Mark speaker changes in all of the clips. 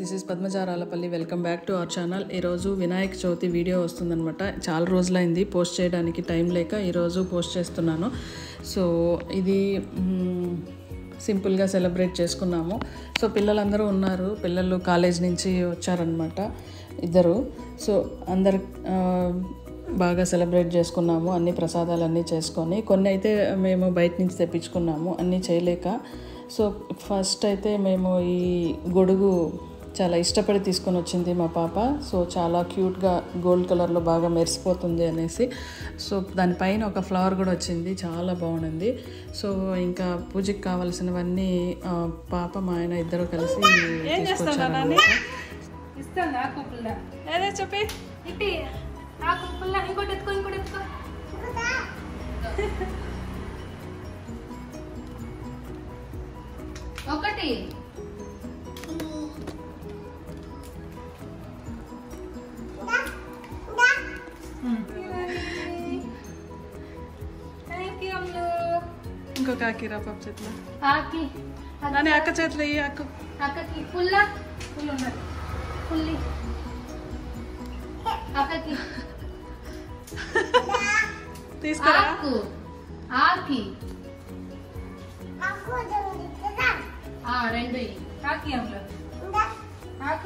Speaker 1: This is పద్మజారాలపల్లి welcome back to our channel ఈరోజు Vinayaka Chavithi video వస్తుందనమాట చాలా రోజులైంది పోస్ట్ చేయడానికి టైం లేక ఈరోజు పోస్ట్ చేస్తున్నాను సో ఇది మ్, సింపుల్గా సెలబ్రేట్ చేసుకున్నాము సో పిల్లలందరూ ఉన్నారు పిల్లలు కాలేజ్ నుంచి వచ్చారనమాట ఇద్దరు సో అందరు ఆ, బాగా సెలబ్రేట్ చేసుకున్నాము అన్ని ప్రసాదాలు అన్నీ చేసుకొని కొన్ని అయితే మేము బయట నుంచి తెప్పించుకున్నాము అన్నీ చేయలేక సో ఫస్ట్ అయితే మేము ఈ గొడుగు చాలా ఇష్టపడి తీసుకొని వచ్చింది మా పాప సో చాలా క్యూట్గా గోల్డ్ కలర్లో బాగా మెరిసిపోతుంది అనేసి సో దానిపైన ఒక ఫ్లవర్ కూడా వచ్చింది చాలా బాగుంది సో ఇంకా పూజకి కావాల్సినవన్నీ ఆ, పాప మా ఆయన ఇద్దరు కలిసి తీసుకొచ్చారన్నమాట
Speaker 2: ఇస్తాను ఆకు పుల్ల
Speaker 1: ఏదే చెప్పి
Speaker 2: ఇట్టి ఆకు పుల్ల ఇంకోటి ఎత్తుకో ఇంకోటి ఎత్తుకో ఒకటి థ్యాంక్ యూ అమ్ములు
Speaker 1: ఇంకొక ఆకిరా పాప చేతిలో
Speaker 2: ఆకి
Speaker 1: నాని అక్క చేతిలో ఈ అక్క
Speaker 2: అక్కకి పుల్ల పుల్ల ఉన్నది పుల్లి అక్కకి
Speaker 1: తీసుకురా
Speaker 2: ఆకు ఆకి ఆ, రెండు ఇయ్యి. ఆకి అందులో ఆకు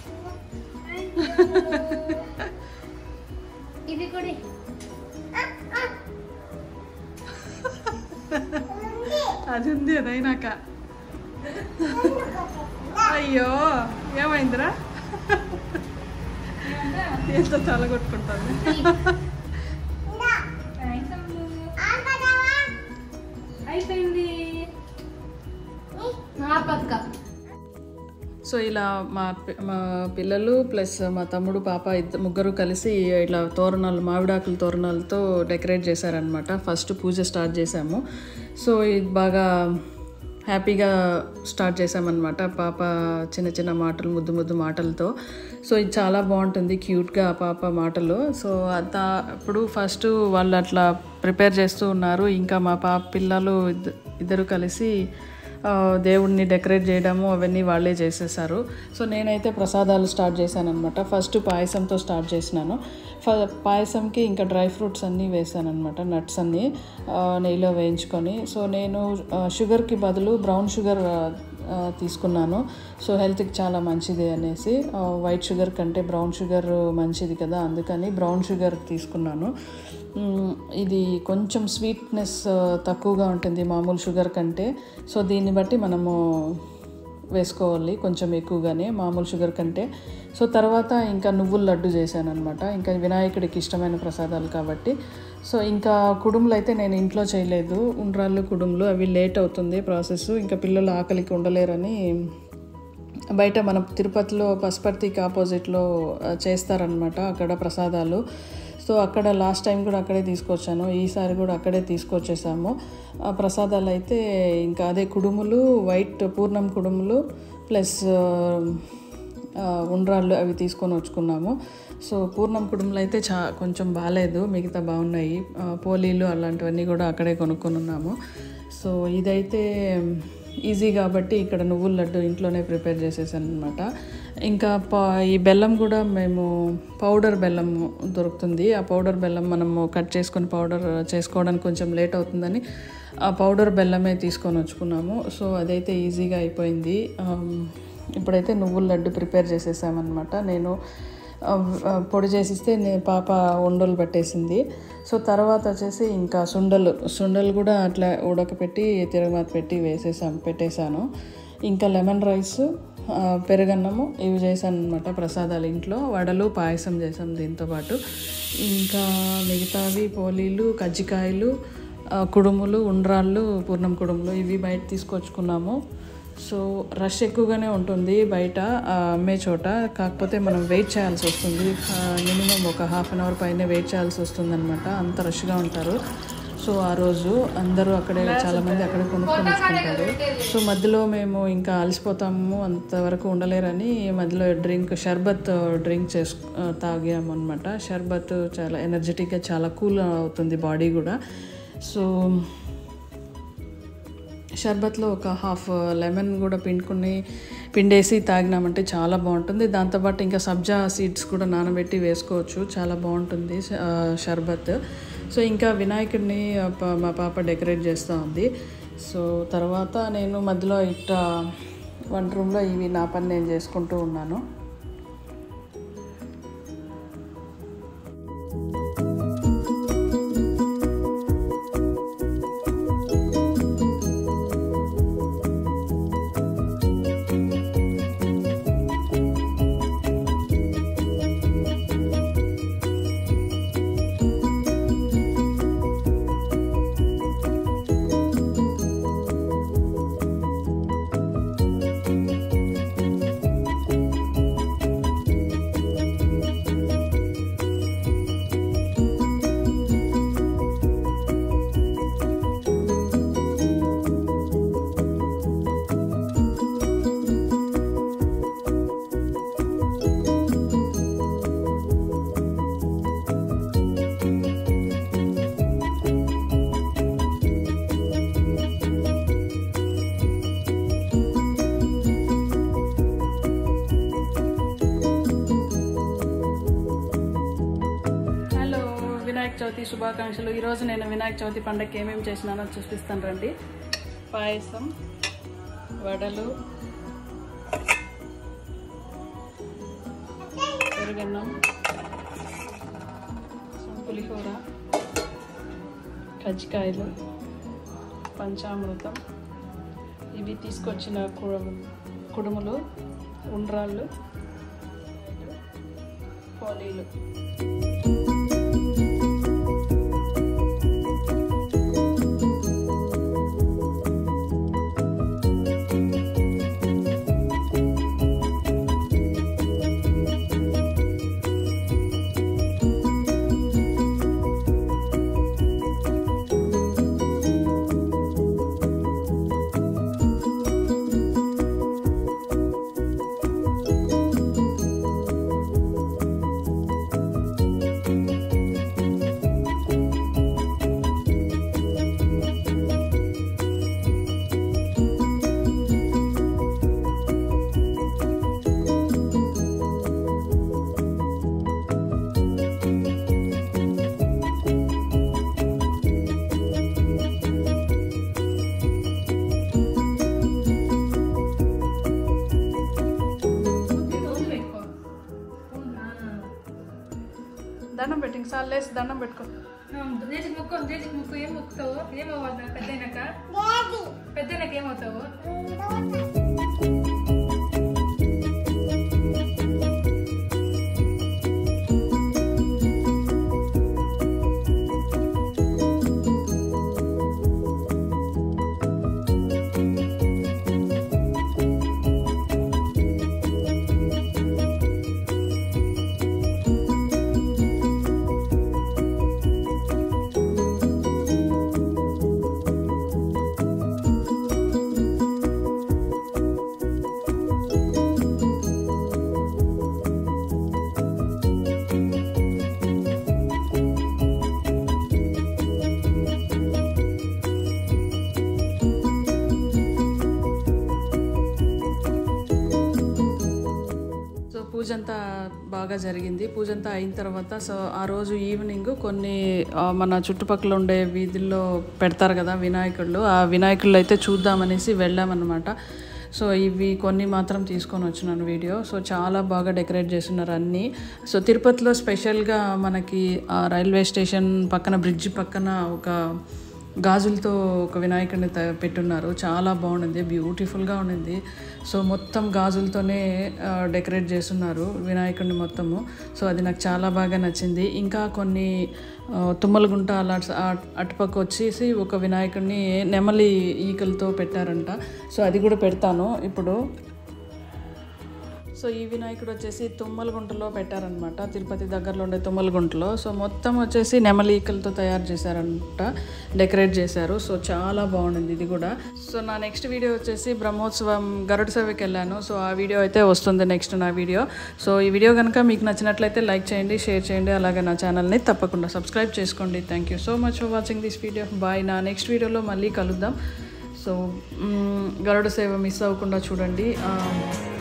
Speaker 2: ఇది కూడా ఇయ్యి.
Speaker 1: అది ఉంది అదైనాక అయ్యో ఏమైందిరా ఏంతో తల కొట్టుకుంటుంది
Speaker 2: థాంక్స్ అమ్ములు. అయిపోయింది ఆ పక్క
Speaker 1: సో ఇలా మా పి- మా పిల్లలు ప్లస్ మా తమ్ముడు పాప ఇద్దరు ముగ్గురు కలిసి ఇట్లా తోరణాలు మామిడాకుల తోరణాలతో డెకరేట్ చేశారనమాట ఫస్ట్ పూజ స్టార్ట్ చేశాము సో ఇది బాగా హ్యాపీగా స్టార్ట్ చేశామన్నమాట పాప చిన్న చిన్న మాటలు ముద్దు ముద్దు మాటలతో సో ఇది చాలా బాగుంటుంది క్యూట్గా ఆ పాప మాటలు సో అంత అప్పుడు ఫస్ట్ వాళ్ళు అట్లా ప్రిపేర్ చేస్తూ ఉన్నారు ఇంకా మా పాప పిల్లలు ఇద్ద- ఇద్దరు కలిసి ఆ, దేవుడిని డెకరేట్ చేయడము అవన్నీ వాళ్ళే చేసేసారు సో నేనైతే ప్రసాదాలు స్టార్ట్ చేశాను అనమాట ఫస్ట్ పాయసంతో స్టార్ట్ చేసినాను ఫ పాయసంకి ఇంకా డ్రై ఫ్రూట్స్ అన్నీ వేసాను అనమాట నట్స్ అన్నీ ఆ, నెయ్యిలో వేయించుకొని సో నేను ఆ, షుగర్కి బదులు బ్రౌన్ షుగర్ ఆ, ఆ, తీసుకున్నాను సో హెల్త్కి చాలా మంచిది అనేసి ఆ, వైట్ షుగర్ కంటే బ్రౌన్ షుగర్ మంచిది కదా అందుకని బ్రౌన్ షుగర్ తీసుకున్నాను మ్, ఇది కొంచెం స్వీట్నెస్ ఆ, తక్కువగా ఉంటుంది మామూలు షుగర్ కంటే సో దీన్ని బట్టి మనము వేసుకోవాలి కొంచెం ఎక్కువగానే మామూలు షుగర్ కంటే సో తర్వాత ఇంకా నువ్వుల లడ్డు చేశాను అనమాట ఇంకా వినాయకుడికి ఇష్టమైన ప్రసాదాలు కాబట్టి సో ఇంకా కుడుములు అయితే నేను ఇంట్లో చేయలేదు ఉండ్రాళ్ళు కుడుములు అవి లేట్ అవుతుంది ప్రాసెస్ ఇంకా పిల్లలు ఆకలికి ఉండలేరని బయట మన తిరుపతిలో పసుపర్తికి ఆపోజిట్లో ఆ, చేస్తారనమాట అక్కడ ప్రసాదాలు సో అక్కడ లాస్ట్ టైం కూడా అక్కడే తీసుకొచ్చాను ఈసారి కూడా అక్కడే తీసుకొచ్చేసాము ఆ ప్రసాదాలు అయితే ఇంకా అదే కుడుములు వైట్ పూర్ణం కుడుములు ప్లస్ ఆ, ఉండ్రాళ్ళు అవి తీసుకొని వచ్చుకున్నాము సో పూర్ణం కుడుములు అయితే చా కొంచెం బాగాలేదు మిగతా బాగున్నాయి ఆ, పోలీలు అలాంటివన్నీ కూడా అక్కడే కొనుక్కొని ఉన్నాము సో ఇదైతే ఈజీ కాబట్టి ఇక్కడ నువ్వుల లడ్డు ఇంట్లోనే ప్రిపేర్ చేసేసాను అనమాట ఇంకా ప ఈ బెల్లం కూడా మేము పౌడర్ బెల్లం దొరుకుతుంది ఆ పౌడర్ బెల్లం మనము కట్ చేసుకొని పౌడర్ చేసుకోవడానికి కొంచెం లేట్ అవుతుందని ఆ పౌడర్ బెల్లమే తీసుకొని వచ్చుకున్నాము సో అదైతే ఈజీగా అయిపోయింది ఆమ్, ఇప్పుడైతే నువ్వుల లడ్డు ప్రిపేర్ చేసేసామన్నమాట నేను ఆ, ఆ, పొడి చేసిస్తే నేను పాప ఉండలు పట్టేసింది సో తర్వాత వచ్చేసి ఇంకా సుండలు సుండలు కూడా అట్లా ఉడకపెట్టి తిరగమాత పెట్టి వేసేసాం పెట్టేశాను ఇంకా లెమన్ రైస్ ఆ, పెరుగన్నము ఇవి చేశాను అనమాట ప్రసాదాలు ఇంట్లో వడలు పాయసం చేసాం దీంతో పాటు ఇంకా మిగతావి పోలీలు కజ్జికాయలు ఆ, కుడుములు ఉండ్రాళ్ళు పూర్ణం కుడుములు ఇవి బయట తీసుకొచ్చుకున్నాము సో రష్ ఎక్కువగానే ఉంటుంది బయట ఆ, అమ్మే చోట కాకపోతే మనం వెయిట్ చేయాల్సి వస్తుంది మినిమం ఒక హాఫ్ అన్ అవర్ పైన వెయిట్ చేయాల్సి వస్తుంది అనమాట అంత రష్గా ఉంటారు సో ఆ రోజు అందరూ అక్కడే చాలామంది అక్కడే కొనుక్కొని వచ్చుకుంటారు సో మధ్యలో మేము ఇంకా అలసిపోతాము అంతవరకు ఉండలేరని మధ్యలో డ్రింక్ షర్బత్ డ్రింక్ చేసు తాగాము అనమాట షర్బత్ చాలా ఎనర్జెటిక్గా చాలా కూల్ అవుతుంది బాడీ కూడా సో షర్బత్లో ఒక హాఫ్ లెమన్ కూడా పిండుకుని పిండేసి తాగినామంటే చాలా బాగుంటుంది దాంతోపాటు ఇంకా సబ్జా సీడ్స్ కూడా నానబెట్టి వేసుకోవచ్చు చాలా బాగుంటుంది ఆ, షర్బత్ సో ఇంకా వినాయకుడిని ఆ, ప- మా పాప డెకరేట్ చేస్తూ ఉంది సో తర్వాత నేను మధ్యలో ఇట్లా వంట రూమ్లో ఇవి నా పని నేను చేసుకుంటూ ఉన్నాను హలో వినాయక చవితి శుభాకాంక్షలు ఈరోజు నేను వినాయక చవితి పండగకి ఏమేమి చేసినానో చూపిస్తాను రండి పాయసం వడలు పెరుగన్నం పులిహోర కజ్జికాయలు పంచామృతం ఇవి తీసుకొచ్చిన కుడ- కుడుములు ఉండ్రాళ్ళు పోలీలు దండం పెట్టి ఇంకసారి లేసి దండం పెట్టుకో
Speaker 2: దేశకి మొక్కు దేశకి మొక్కు ఏం మొక్కుతావు ఏమవ్వాలి పెద్దయినాక పెద్దయినాక ఏమవుతావు
Speaker 1: సో పూజ అంతా బాగా జరిగింది పూజ అంతా అయిన తర్వాత సో ఆ రోజు ఈవినింగ్ కొన్ని ఆ, మన చుట్టుపక్కల ఉండే వీధుల్లో పెడతారు కదా వినాయకుళ్ళు ఆ వినాయకుళ్ళు అయితే చూద్దామనేసి వెళ్ళామన్నమాట సో ఇవి కొన్ని మాత్రం తీసుకొని వచ్చినాను వీడియో సో చాలా బాగా డెకరేట్ చేస్తున్నారు అన్నీ సో తిరుపతిలో స్పెషల్గా మనకి ఆ రైల్వే స్టేషన్ పక్కన బ్రిడ్జ్ పక్కన ఒక గాజులతో ఒక వినాయకుడిని త- పెట్టున్నారు చాలా బాగుండింది బ్యూటిఫుల్గా ఉండింది సో మొత్తం గాజులతోనే ఆ, డెకరేట్ చేస్తున్నారు వినాయకుడిని మొత్తము సో అది నాకు చాలా బాగా నచ్చింది ఇంకా కొన్ని ఆ, తుమ్మలగుంట అలా అట్- అటుపక్క వచ్చేసి ఒక వినాయకుడిని నెమలి ఈకలతో పెట్టారంట సో అది కూడా పెడతాను ఇప్పుడు సో ఈ వినాయకుడు వచ్చేసి తుమ్మలగుంటలో పెట్టారనమాట తిరుపతి దగ్గరలో ఉండే తుమ్మలగుంటలో సో మొత్తం వచ్చేసి నెమలీకలతో తయారు చేశారంట డెకరేట్ చేశారు సో చాలా బాగుంది ఇది కూడా సో నా నెక్స్ట్ వీడియో వచ్చేసి బ్రహ్మోత్సవం గరుడ సేవకి వెళ్ళాను సో ఆ వీడియో అయితే వస్తుంది నెక్స్ట్ నా వీడియో సో ఈ వీడియో కనుక మీకు నచ్చినట్లయితే లైక్ చేయండి షేర్ చేయండి అలాగే నా ఛానల్ని తప్పకుండా సబ్స్క్రైబ్ చేసుకోండి thank you so much for watching this video bye నా నెక్స్ట్ వీడియోలో మళ్ళీ కలుద్దాం సో మ్, గరుడ సేవ మిస్ అవ్వకుండా చూడండి ఆ,